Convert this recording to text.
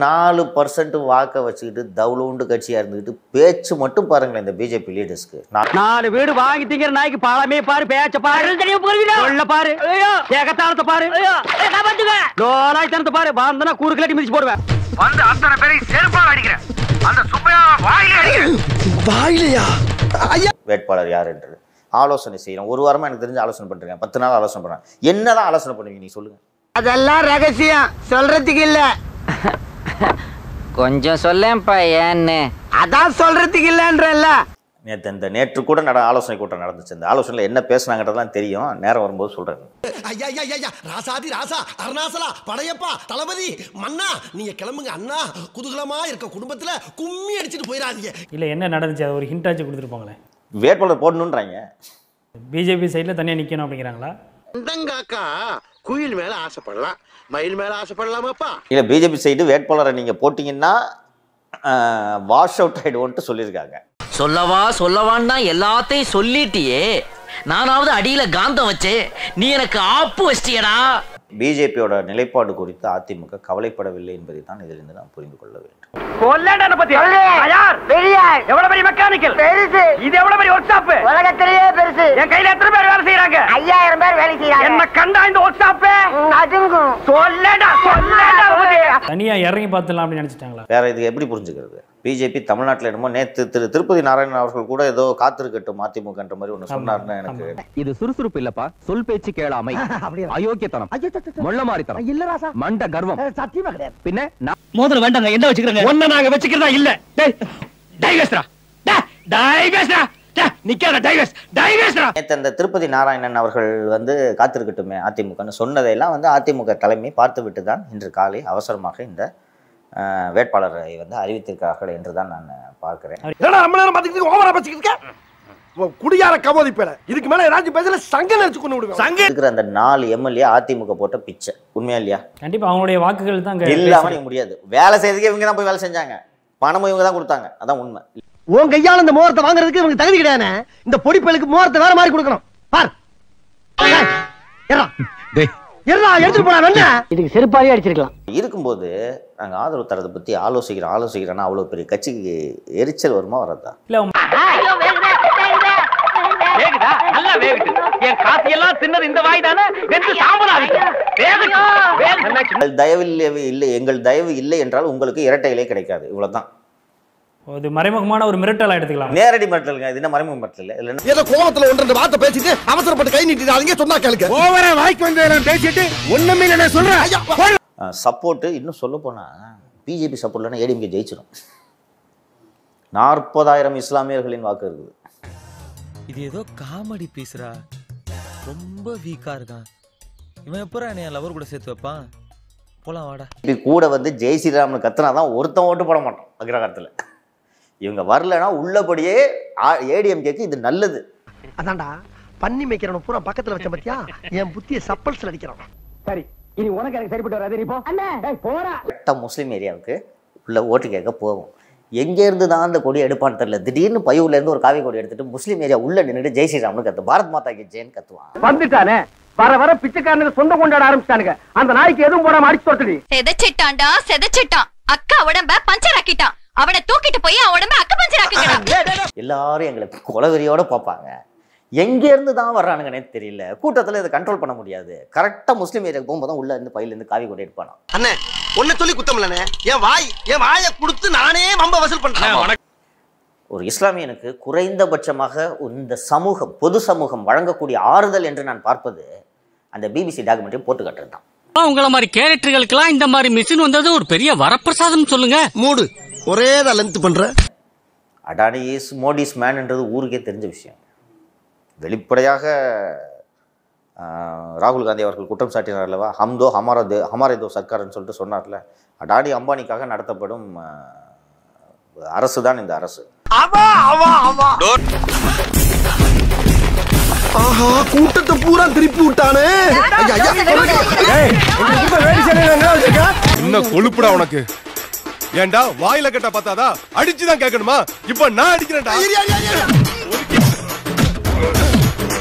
நாலு பர்சன்ட் வாக்கை வச்சுக்கிட்டு தவுளுண்டு கட்சியாக இருந்துக்கிட்டு பேச்சு மட்டும் பாருங்களேன் இந்த பிஜேபி லீடர்ஸ்க்கு நான் நாலு வீடு வாங்கி திங்கிற நாய்க்கு பழமே பாரு பேச்ச பாரு சொல்ல பாரு ஏகத்தாளத்தை பாரு லோலாய் தனத்தை பாரு பாந்தனா கூறு கிளட்டி மிதிச்சு போடுவேன் வந்து அத்தனை பேரையும் செருப்பால் அடிக்கிறேன் அந்த சுப்பையா வாயிலே அடிக்கிறேன் வாயிலையா ஐயா வேட்பாளர் யார் என்று ஆலோசனை செய்யறோம் ஒரு வாரமா எனக்கு தெரிஞ்சு ஆலோசனை பண்ணிருக்கேன் பத்து நாள் ஆலோசனை பண்ணுறேன் என்னதான் ஆலோசனை பண்ணுவீங்க நீ சொல்லுங்க அதெல்லாம் ரகசியம் சொல்றதுக்கு இல்ல கொஞ்சம் சொல்லேன்ப்பா ஏன்னு அதான் சொல்றதுக்கு இல்லன்றல்ல நேற்று இந்த நேற்று கூட நட ஆலோசனை கூட்டம் நடந்துச்சு இந்த ஆலோசனையில் என்ன பேசுனாங்கிறதெல்லாம் தெரியும் நேரம் வரும்போது சொல்கிறேன் ஐயா ஐயா ஐயா, ஐயா ராசாதி ராசா அருணாசலா படையப்பா தளபதி மன்னா நீங்க கிளம்புங்க அண்ணா குதூகலமா இருக்க குடும்பத்துல கும்மி அடிச்சிட்டு போயிடாதீங்க இல்லை என்ன நடந்துச்சு அதை ஒரு ஹிண்டாச்சு கொடுத்துருப்பாங்களே வேட்பாளர் போடணுன்றாங்க பிஜேபி சைடில் தனியாக நிற்கணும் அப்படிங்கிறாங்களா இந்தங்காக்கா குயில் மேல ஆசைப்படலாம் மயில் மேல ஆசைப்படலாமாப்பா இல்லை பிஜேபி சைடு வேட்பாளரை நீங்கள் போட்டிங்கன்னா வாஷ் அவுட் ஆகிடுவோன்ட்டு சொல்லியிருக்காங்க சொல்லவா சொல்லவான்னு தான் எல்லாத்தையும் சொல்லிட்டியே நானாவது அடியில காந்தம் வச்சே நீ எனக்கு ஆப்பு வச்சிட்டியடா பிஜேபியோட நிலைப்பாடு குறித்து அதிமுக கவலைப்படவில்லை என்பதை தான் இதிலிருந்து நாம் புரிந்து கொள்ள வேண்டும் கொல்லண்ட பத்தி யார் பெரிய எவ்வளவு பெரிய மெக்கானிக்கல் பெருசு இது எவ்வளவு பெரிய ஒர்க் ஷாப் உலகத்திலேயே பெருசு என் கையில எத்தனை பேர் வேலை செய்யறாங்க ஐயாயிரம் பேர் வேலை செய்யறாங்க என்ன கண்டா இந்த ஒர்க் ஷாப் அதுங்கும் சொல்லடா சொல்லடா தனியாக இறங்கி பார்த்துடலாம் அப்படின்னு நினச்சிட்டாங்களா வேற இது எப்படி புரிஞ்சுக்கிறது பிஜேபி தமிழ்நாட்டில் என்னமோ நேற்று திரு திருப்பதி நாராயணன் அவர்கள் கூட ஏதோ காத்திருக்கட்டும் அதிமுகன்ற மாதிரி ஒன்று சொன்னார்னு எனக்கு இது சுறுசுறுப்பு இல்லப்பா சொல் பேச்சு கேளாமை அயோக்கியத்தனம் மொள்ள மாறித்தனம் இல்ல ராசா மண்ட கர்வம் சத்தியமா கிடையாது பின்ன நான் மோதிரம் வேண்டாங்க என்ன வச்சுக்கிறேங்க ஒன்ன நாங்க வச்சுக்கிறதா இல்ல டேய் டைவர்ஸ்டா டைவர்ஸ்டா நிக்காத டைவர்ஸ் டைவர்ஸ்டா நேற்று அந்த திருப்பதி நாராயணன் அவர்கள் வந்து காத்திருக்கட்டுமே அதிமுகன்னு சொன்னதையெல்லாம் வந்து அதிமுக தலைமை பார்த்துவிட்டு தான் இன்று காலை அவசரமாக இந்த அஹ், வேட்பாளரை வந்து அறிவித்திருக்கிறார்கள் என்று தான் நான் பார்க்கிறேன் ஏடா நம்ம நேரம் பாத்துக்கிட்டு ஓவரா பேசிக்கிட்டு இருக்க குடியார கமோதி பேல இதுக்கு மேல ஏதாச்சும் பேசல சங்க நினைச்சு கொண்டு விடுவேன் சங்க இருக்கிற அந்த நாலு எம்எல்ஏ அதிமுக போட்ட பிச்சை உண்மையா இல்லையா கண்டிப்பாக அவங்களுடைய வாக்குகள் தான் அங்கே இல்லாம நீங்க முடியாது வேலை செய்யறதுக்கே இவங்க தான் போய் வேலை செஞ்சாங்க பணமும் இவங்க தான் கொடுத்தாங்க அதான் உண்மை உன் கையால இந்த மோரத்தை வாங்குறதுக்கு இவங்க தகுதி கிடையாது இந்த பொடிப்பலுக்கு மோரத்தை வேற மாதிரி கொடுக்கணும் பார் எறா எறா எடுத்துட்டு போனா என்ன இதுக்கு செருப்பாரியே அடிச்சிருக்கலாம் இருக்கும்போது நாங்கள் ஆதரவு தரதை பற்றி ஆலோசிக்கிறோம் ஆலோசிக்கிறோன்னா அவ்வளோ பெரிய கட்சிக்கு எரிச்சல் வருமா வராதா இல்லை வேகுதா நல்லா வேகுது என் காசு எல்லாம் தின்னது இந்த வாய் தானே வெந்து சாம்பலாவி வேகுது எங்கள் தயவு இல்லை இல்லை எங்கள் தயவு இல்லை என்றால் உங்களுக்கு இரட்டை இலை கிடைக்காது இவ்வளவுதான் இது மறைமுகமான ஒரு மிரட்டலாக எடுத்துக்கலாம் நேரடி மிரட்டலுங்க இது என்ன மறைமுக மிரட்டல் இல்லை இல்லை ஏதோ கோவத்துல ஒன்று ரெண்டு வார்த்தை பேசிட்டு அவசரப்பட்டு கை நீட்டிடாதீங்க சொன்னா கேளுங்க ஓவரா வாய்க்கு வந்து பேசிட்டு ஒண்ணுமே இல்ல சொல்றேன் சப்போர்ட்டு இன்னும் சொல்ல போனால் பிஜேபி சப்போர்ட் இல்லைன்னா ஏடிஎம்கே ஜெயிச்சிடும் நாற்பதாயிரம் இஸ்லாமியர்களின் வாக்கு இருக்குது இது ஏதோ காமெடி பீஸ்ரா ரொம்ப வீக்கா இருக்கான் இவன் எப்பறம் என்னைய லவர் கூட சேர்த்து வைப்பான் போலாம் வாடா இப்படி கூட வந்து ஜெய் ஸ்ரீராம்னு கத்துனா தான் ஒருத்தன் ஓட்டு போட மாட்டோம் அக்ரகாரத்தில் இவங்க வரலன்னா உள்ளபடியே ஏடிஎம்கேக்கு இது நல்லது அதான்டா பண்ணி மேய்க்கிறவன பூரா பக்கத்துல வச்ச பத்தியா என் புத்திய சப்பல்ஸ்ல அடிக்கிறான் சரி இனி உனக்கு எனக்கு சரிப்பட்டு வராது நீ போ டேய், போடா கரெக்டாக முஸ்லீம் ஏரியாவுக்கு உள்ள ஓட்டு கேட்க போகும் எங்கேருந்து தான் அந்த கொடி எடுப்பான்னு தெரியல திடீர்னு பையூர்லேருந்து ஒரு காவி கொடி எடுத்துட்டு முஸ்லீம் ஏரியா உள்ள நின்றுட்டு ஜெய் ஸ்ரீராம்னு கத்து பாரத் மாதா கி ஜெயின் கத்துவான் வந்துட்டானே வர வர பிச்சைக்காரனுக்கு சொந்தம் கொண்டாட ஆரம்பிச்சிட்டானுங்க அந்த நாய்க்கு எதுவும் போடாம அடிச்சு தொட்டுடி செதச்சிட்டான்டா செதச்சிட்டான் அக்கா உடம்ப பஞ்சர் ஆக்கிட்டான் அவனை தூக்கிட்டு போய் அவன் உடம்ப அக்க பஞ்சர் ஆக்கிட்டான் எல்லாரும் எங்களை கொலவெறியோட பார்ப்பாங்க எங்கேருந்து தான் வர்றானுங்கன்னே தெரியல கூட்டத்தில் இதை கண்ட்ரோல் பண்ண முடியாது கரெக்டாக முஸ்லீம் ஏரியாவுக்கு போகும்போது தான் உள்ள இருந்து பையிலேருந்து காவி கொடி எடுப்பானா அண்ணே ஒன்ன சொல்லி குத்தம் இல்லனே என் வாய் என் வாயை கொடுத்து நானே வம்ப வசூல் பண்றேன் ஒரு இஸ்லாமியனுக்கு குறைந்தபட்சமாக இந்த சமூகம் பொது சமூகம் வழங்கக்கூடிய ஆறுதல் என்று நான் பார்ப்பது அந்த பிபிசி டாக்குமெண்ட்டை போட்டு காட்டுறது தான் உங்கள மாதிரி கேரக்டர்களுக்கெல்லாம் இந்த மாதிரி மிஷின் வந்தது ஒரு பெரிய வரப்பிரசாதம் சொல்லுங்க மூடு ஒரே தான் லென்த் பண்ற அடானி இஸ் மோடிஸ் மேன்ன்றது ஊருக்கே தெரிஞ்ச விஷயம் வெளிப்படையாக ஆஹ், ராகுல் காந்தி அவர்கள் குற்றம் சாட்டினார் அல்லவா ஹம்தோ ஹமாரா தே ஹமாரே தோ சர்க்கார்னு சொல்லிட்டு சொன்னார்ல அடானி அம்பானிக்காக நடத்தப்படும் அரசு தான் இந்த அரசு ஆஹா கூட்டத்தை பூரா திருப்பி விட்டானே ஐயா, ஐயா, என்ன கொழுப்புடா உனக்கு ஏன்டா வாயில கட்ட பார்த்தாதா அடிச்சுதான் கேட்கணுமா இப்ப நான் அடிக்கிறேன்டா ஐயா, ஐயா, ஐயா.